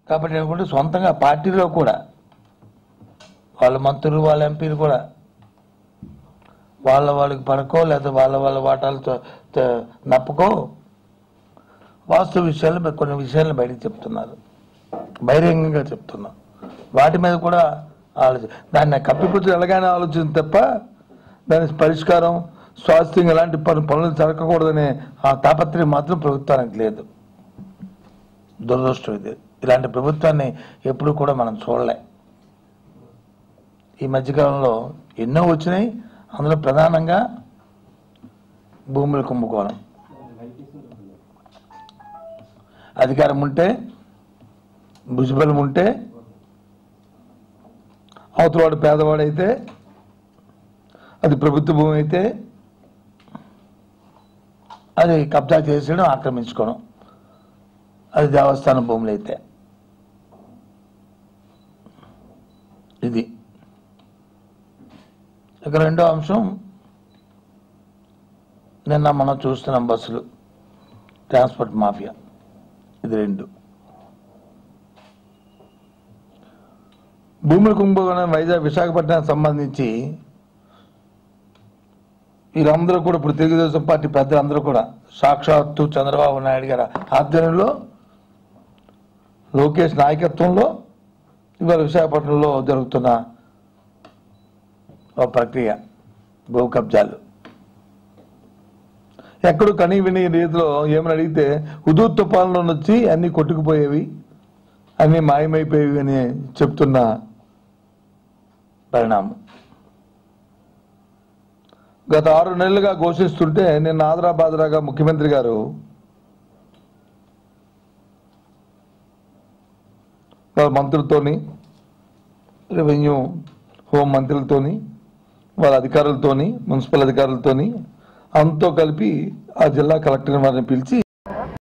కాబట్టి అనుకుంటే సొంతంగా పార్టీలో కూడా వాళ్ళ మంత్రులు వాళ్ళ ఎంపీలు కూడా వాళ్ళ వాళ్ళకి పడకో లేదా వాళ్ళ వాళ్ళ వాటాలతో త- నప్పుకో వాస్తవ విషయాలు మరి కొన్ని విషయాలను బయటకు చెప్తున్నారు బహిరంగంగా చెప్తున్నాం వాటి మీద కూడా ఆలోచన దాన్ని కప్పిపుచ్చి ఎలాగైనా ఆలోచన తప్ప దాని పరిష్కారం స్వాస్థ్యం ఇలాంటి పను పనులు జరగకూడదనే ఆ తాపత్రయం మాత్రం ప్రభుత్వానికి లేదు దురదృష్టం ఇది ఇలాంటి ప్రభుత్వాన్ని ఎప్పుడు కూడా మనం చూడలే ఈ మధ్యకాలంలో ఎన్నో వచ్చినాయి అందులో ప్రధానంగా భూములు కుంభకోణం అధికారం ఉంటే భుజబలం ఉంటే అవతలవాడు పేదవాడైతే అది ప్రభుత్వ భూమి అయితే అది కబ్జా చేసేయడం ఆక్రమించుకోవడం అది దేవస్థానం భూములు అయితే ఇది ఇక రెండో అంశం నిన్న మనం చూస్తున్నాం బస్సులు ట్రాన్స్పోర్ట్ మాఫియా ఇది రెండు భూముల కుంభకోణం వైజాగ్ విశాఖపట్నానికి సంబంధించి వీళ్ళందరూ కూడా ఇప్పుడు తెలుగుదేశం పార్టీ పెద్దలందరూ కూడా సాక్షాత్తు చంద్రబాబు నాయుడు గారి ఆధ్వర్యంలో లోకేష్ నాయకత్వంలో ఇవాళ విశాఖపట్నంలో జరుగుతున్న ఒక ప్రక్రియ భూ కబ్జాలు ఎక్కడో కనీ విని రీతిలో ఏమని అడిగితే హుదూద్ తుఫాన్లో వచ్చి అన్ని కొట్టుకుపోయేవి అన్ని మాయమైపోయేవి అని చెప్తున్న పరిణామం గత ఆరు నెలలుగా ఘోషిస్తుంటే నిన్న ఆదరాబాదరాగా ముఖ్యమంత్రి గారు వాళ్ళ మంత్రులతోని రెవెన్యూ హోం మంత్రులతోని వాళ్ళ అధికారులతోని మున్సిపల్ అధికారులతోని అంతో కలిపి ఆ జిల్లా కలెక్టర్ వారిని పిలిచి